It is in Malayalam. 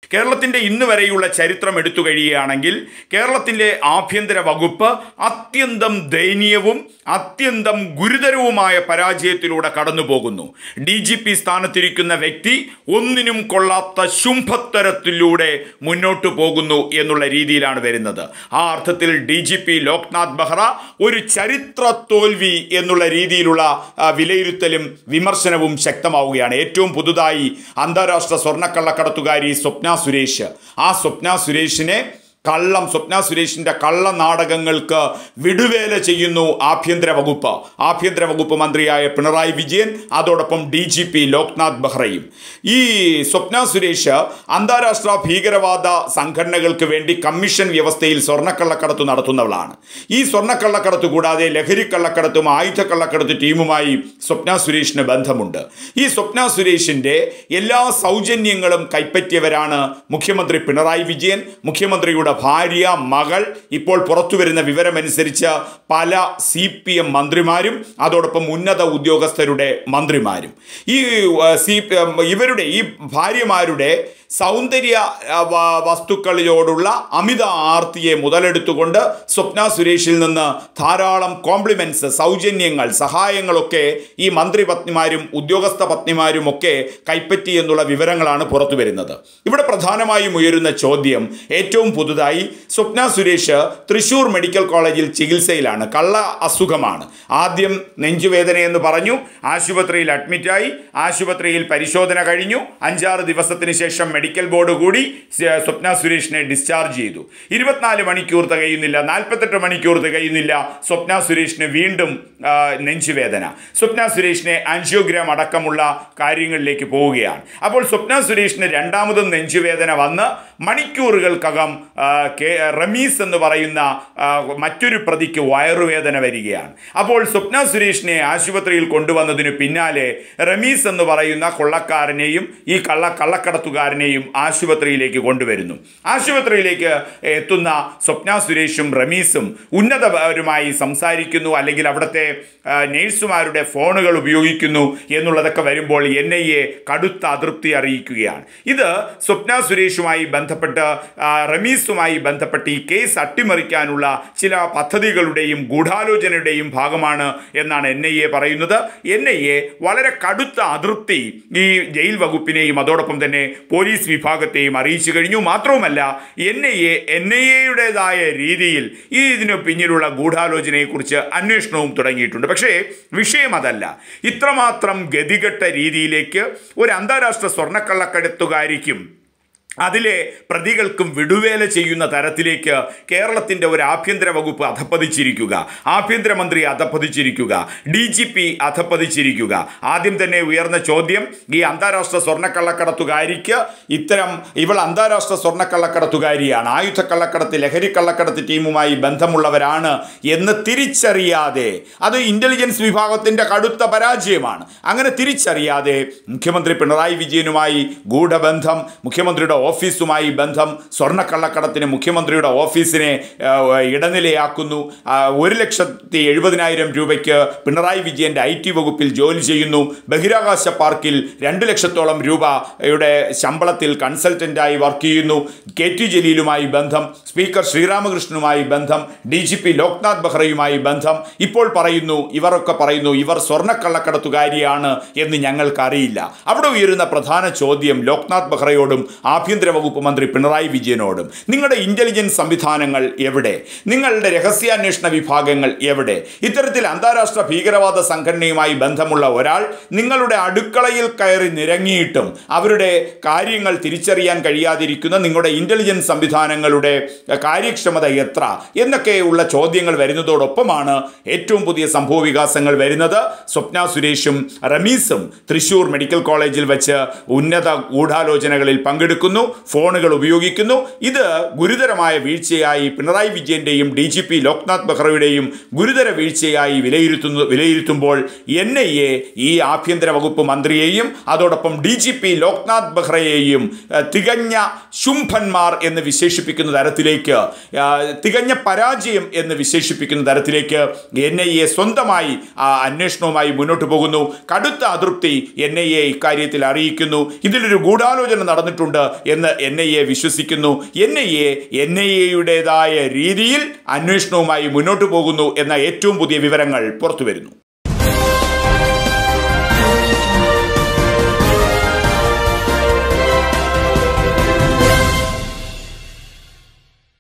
കേരളത്തിൻ്റെ ഇന്ന് വരെയുള്ള ചരിത്രം എടുത്തു കഴിയുകയാണെങ്കിൽ കേരളത്തിൻ്റെ ആഭ്യന്തര വകുപ്പ് അത്യന്തം ദയനീയവും അത്യന്തം ഗുരുതരവുമായ പരാജയത്തിലൂടെ കടന്നു പോകുന്നു ഡി ജി പി സ്ഥാനത്തിരിക്കുന്ന വ്യക്തി ഒന്നിനും കൊള്ളാത്ത ശുംഭത്തരത്തിലൂടെ മുന്നോട്ട് പോകുന്നു എന്നുള്ള രീതിയിലാണ് വരുന്നത് ആ അർത്ഥത്തിൽ D G P Loknath Behra ഒരു ചരിത്ര തോൽവി എന്നുള്ള രീതിയിലുള്ള ആ, വിലയിരുത്തലും വിമർശനവും ശക്തമാവുകയാണ് ഏറ്റവും പുതുതായി അന്താരാഷ്ട്ര സ്വർണ്ണക്കള്ളക്കടത്തുകാരി സ്വപ്ന സുരേഷ് ആ സ്വപ്ന സുരേഷിനെ കള്ളം സ്വപ്ന സുരേഷിന്റെ കള്ള നാടകങ്ങൾക്ക് വിടുവേല ചെയ്യുന്നു ആഭ്യന്തര വകുപ്പ് ആഭ്യന്തര വകുപ്പ് മന്ത്രിയായ പിണറായി വിജയൻ അതോടൊപ്പം ഡി ജി പി ലോക്നാഥ് ബെഹ്റയും ഈ സ്വപ്ന സുരേഷ് അന്താരാഷ്ട്ര ഭീകരവാദ സംഘടനകൾക്ക് വേണ്ടി കമ്മീഷൻ വ്യവസ്ഥയിൽ സ്വർണ്ണക്കള്ളക്കടത്ത് നടത്തുന്നവളാണ് ഈ സ്വർണ്ണക്കള്ളക്കടത്ത് കൂടാതെ ലഹരിക്കള്ളക്കടത്തും ആയുധക്കള്ളക്കടത്ത് ടീമുമായി സ്വപ്ന സുരേഷിന് ബന്ധമുണ്ട് ഈ സ്വപ്ന സുരേഷിന്റെ എല്ലാ സൗജന്യങ്ങളും കൈപ്പറ്റിയവരാണ് മുഖ്യമന്ത്രി പിണറായി വിജയൻ മുഖ്യമന്ത്രിയുടെ ഭാര്യ മകൾ ഇപ്പോൾ പുറത്തുവരുന്ന വിവരമനുസരിച്ച് പല സി പി എം മന്ത്രിമാരും അതോടൊപ്പം ഉന്നത ഉദ്യോഗസ്ഥരുടെ മന്ത്രിമാരും ഈ ആ, സി പി എം ഇവരുടെ ഈ ഭാര്യമാരുടെ സൗന്ദര്യ ആ, വ- വസ്തുക്കളിലോടുള്ള അമിത ആർത്തിയെ മുതലെടുത്തുകൊണ്ട് സ്വപ്ന സുരേഷിൽ നിന്ന് ധാരാളം കോംപ്ലിമെന്റ്സ് സൗജന്യങ്ങൾ സഹായങ്ങളൊക്കെ ഈ മന്ത്രി പത്നിമാരും ഉദ്യോഗസ്ഥ പത്നിമാരും ഒക്കെ കൈപ്പറ്റി എന്നുള്ള വിവരങ്ങളാണ് പുറത്തു വരുന്നത് ഇവിടെ പ്രധാനമായും ഉയരുന്ന ചോദ്യം ഏറ്റവും പുതുതായി സ്വപ്ന സുരേഷ് തൃശൂർ മെഡിക്കൽ കോളേജിൽ ചികിത്സയിലാണ് കള്ള അസുഖമാണ് ആദ്യം നെഞ്ചുവേദന എന്ന് പറഞ്ഞു ആശുപത്രിയിൽ അഡ്മിറ്റായി ആശുപത്രിയിൽ പരിശോധന കഴിഞ്ഞു അഞ്ചാറ് ദിവസത്തിന് ശേഷം മെഡിക്കൽ ബോർഡ് കൂടി സ- സ്വപ്ന സുരേഷിനെ ഡിസ്ചാർജ് ചെയ്തു ഇരുപത്തിനാല് മണിക്കൂർ തികയുന്നില്ല നാൽപ്പത്തെട്ട് മണിക്കൂർ തികയുന്നില്ല സ്വപ്ന സുരേഷിന് വീണ്ടും ആ, നെഞ്ചുവേദന സ്വപ്ന സുരേഷിനെ ആൻജിയോഗ്രാം അടക്കമുള്ള കാര്യങ്ങളിലേക്ക് പോവുകയാണ് അപ്പോൾ സ്വപ്ന സുരേഷിന് രണ്ടാമതും നെഞ്ചുവേദന വന്ന് മണിക്കൂറുകൾക്കകം ആ, കെ- റമീസ് എന്ന് പറയുന്ന ആ, മറ്റൊരു പ്രതിക്ക് വയറുവേദന വരികയാണ് അപ്പോൾ സ്വപ്ന സുരേഷിനെ ആശുപത്രിയിൽ കൊണ്ടുവന്നതിന് പിന്നാലെ റമീസ് എന്ന് പറയുന്ന കൊള്ളക്കാരനെയും ഈ കള്ള കള്ളക്കടത്തുകാരനെയും ആശുപത്രിയിലേക്ക് കൊണ്ടുവരുന്നു ആശുപത്രിയിലേക്ക് എത്തുന്ന സ്വപ്ന സുരേഷും റമീസും ഉന്നതപരമായി സംസാരിക്കുന്നു അല്ലെങ്കിൽ അവിടുത്തെ ആ, നേഴ്സുമാരുടെ ഫോണുകൾ ഉപയോഗിക്കുന്നു എന്നുള്ളതൊക്കെ വരുമ്പോൾ എൻ ഐ എ കടുത്ത അതൃപ്തി അറിയിക്കുകയാണ് ഇത് സ്വപ്ന സുരേഷുമായി ബന്ധപ്പെട്ട് ആ, റമീസുമായി ബന്ധപ്പെട്ട് ഈ കേസ് അട്ടിമറിക്കാനുള്ള ചില പദ്ധതികളുടെയും ഗൂഢാലോചനയുടെയും ഭാഗമാണ് എന്നാണ് എൻ ഐ എ പറയുന്നത് എൻ ഐ എ വളരെ കടുത്ത അതൃപ്തി ഈ ജയിൽ വകുപ്പിനെയും അതോടൊപ്പം തന്നെ പോലീസ് വിഭാഗത്തെയും അറിയിച്ചു കഴിഞ്ഞു മാത്രവുമല്ല N I A N I എയുടേതായ രീതിയിൽ ഈ ഇതിന് പിന്നിലുള്ള ഗൂഢാലോചനയെക്കുറിച്ച് അന്വേഷണവും തുടങ്ങിയിട്ടുണ്ട് പക്ഷേ വിഷയം അതല്ല ഇത്രമാത്രം ഗതികെട്ട രീതിയിലേക്ക് ഒരു അന്താരാഷ്ട്ര സ്വർണ്ണക്കള്ളക്കടത്തുകാരിക്കും അതിലെ പ്രതികൾക്കും വിടുവേല ചെയ്യുന്ന തരത്തിലേക്ക് കേരളത്തിൻ്റെ ഒരു ആഭ്യന്തര വകുപ്പ് അധപ്പതിച്ചിരിക്കുക ആഭ്യന്തരമന്ത്രി അധപ്പതിച്ചിരിക്കുക ഡി ജി പി അധപ്പതിച്ചിരിക്കുക ആദ്യം തന്നെ ഉയർന്ന ചോദ്യം ഈ അന്താരാഷ്ട്ര സ്വർണ്ണക്കള്ളക്കടത്തുകാരിക്ക് ഇത്തരം ഇവൾ അന്താരാഷ്ട്ര സ്വർണ്ണക്കള്ളക്കടത്തുകാരിയാണ് ആയുധക്കള്ളക്കടത്ത് ലഹരിക്കള്ളക്കടത്ത് ടീമുമായി ബന്ധമുള്ളവരാണ് എന്ന് തിരിച്ചറിയാതെ അത് ഇൻ്റലിജൻസ് വിഭാഗത്തിൻ്റെ കടുത്ത പരാജയമാണ് അങ്ങനെ തിരിച്ചറിയാതെ മുഖ്യമന്ത്രി പിണറായി വിജയനുമായി ഗൂഢബന്ധം മുഖ്യമന്ത്രിയുടെ ഓഫീസുമായി ബന്ധം സ്വർണ്ണക്കള്ളക്കടത്തിന് മുഖ്യമന്ത്രിയുടെ ഓഫീസിനെ ആ, ഇടനിലയാക്കുന്നു ആ, ഒരു ലക്ഷത്തി എഴുപതിനായിരം രൂപയ്ക്ക് പിണറായി വിജയൻ്റെ ഐ ടി വകുപ്പിൽ ജോലി ചെയ്യുന്നു ബഹിരാകാശ പാർക്കിൽ രണ്ട് ലക്ഷത്തോളം രൂപയുടെ ശമ്പളത്തിൽ കൺസൾട്ടൻ്റായി വർക്ക് ചെയ്യുന്നു കെ ടി ജലീലുമായി ബന്ധം സ്പീക്കർ ശ്രീരാമകൃഷ്ണനുമായി ബന്ധം ഡി ജി പി ലോക്നാഥ് ബെഹ്റയുമായി ബന്ധം ഇപ്പോൾ പറയുന്നു ഇവരൊക്കെ പറയുന്നു ഇവർ സ്വർണ്ണക്കള്ളക്കടത്തുകാരിയാണ് എന്ന് ഞങ്ങൾക്കറിയില്ല അവിടെ ഉയരുന്ന പ്രധാന ചോദ്യം ലോക്നാഥ് ബെഹ്റയോടും ആഭ്യന്തര വകുപ്പ് മന്ത്രി പിണറായി വിജയനോടും നിങ്ങളുടെ ഇൻ്റലിജൻസ് സംവിധാനങ്ങൾ എവിടെ നിങ്ങളുടെ രഹസ്യാന്വേഷണ വിഭാഗങ്ങൾ എവിടെ ഇത്തരത്തിൽ അന്താരാഷ്ട്ര ഭീകരവാദ സംഘടനയുമായി ബന്ധമുള്ള ഒരാൾ നിങ്ങളുടെ അടുക്കളയിൽ കയറി നിരങ്ങിയിട്ടും അവരുടെ കാര്യങ്ങൾ തിരിച്ചറിയാൻ കഴിയാതിരിക്കുന്ന നിങ്ങളുടെ ഇൻ്റലിജൻസ് സംവിധാനങ്ങളുടെ എഹ്, കാര്യക്ഷമത എത്ര എന്നൊക്കെയുള്ള ചോദ്യങ്ങൾ വരുന്നതോടൊപ്പമാണ് ഏറ്റവും പുതിയ സംഭവ വികാസങ്ങൾ വരുന്നത് സ്വപ്ന സുരേഷും റമീസും തൃശൂർ മെഡിക്കൽ കോളേജിൽ വെച്ച് ഉന്നത ഗൂഢാലോചനകളിൽ പങ്കെടുക്കുന്നു ഫോണുകൾ ഉപയോഗിക്കുന്നു ഇത് ഗുരുതരമായ വീഴ്ചയായി പിണറായി വിജയന്റെയും ഡി ജി പി ലോക്നാഥ് ബെഹ്റയുടെയും ഗുരുതര വീഴ്ചയായി വിലയിരുത്തുന്നു വിലയിരുത്തുമ്പോൾ എൻ ഐ എ ഈ ആഭ്യന്തര വകുപ്പ് മന്ത്രിയെയും അതോടൊപ്പം ഡി ജി പി ലോക്നാഥ് ബെഹ്റയെയും ഏഹ്, തികഞ്ഞ ശുംഭന്മാർ എന്ന് വിശേഷിപ്പിക്കുന്ന തരത്തിലേക്ക് ആ, തികഞ്ഞ പരാജയം എന്ന് വിശേഷിപ്പിക്കുന്ന തരത്തിലേക്ക് എൻ ഐ എ സ്വന്തമായി ആ അന്വേഷണവുമായി മുന്നോട്ട് പോകുന്നു കടുത്ത അതൃപ്തി എൻ ഐ എ ഇക്കാര്യത്തിൽ അറിയിക്കുന്നു ഇതിലൊരു ഗൂഢാലോചന നടന്നിട്ടുണ്ട് എന്ന് എൻ ഐ എ വിശ്വസിക്കുന്നു N I A N I എയുടേതായ രീതിയിൽ അന്വേഷണവുമായി മുന്നോട്ട് പോകുന്നു എന്ന ഏറ്റവും പുതിയ വിവരങ്ങൾ പുറത്തുവരുന്നു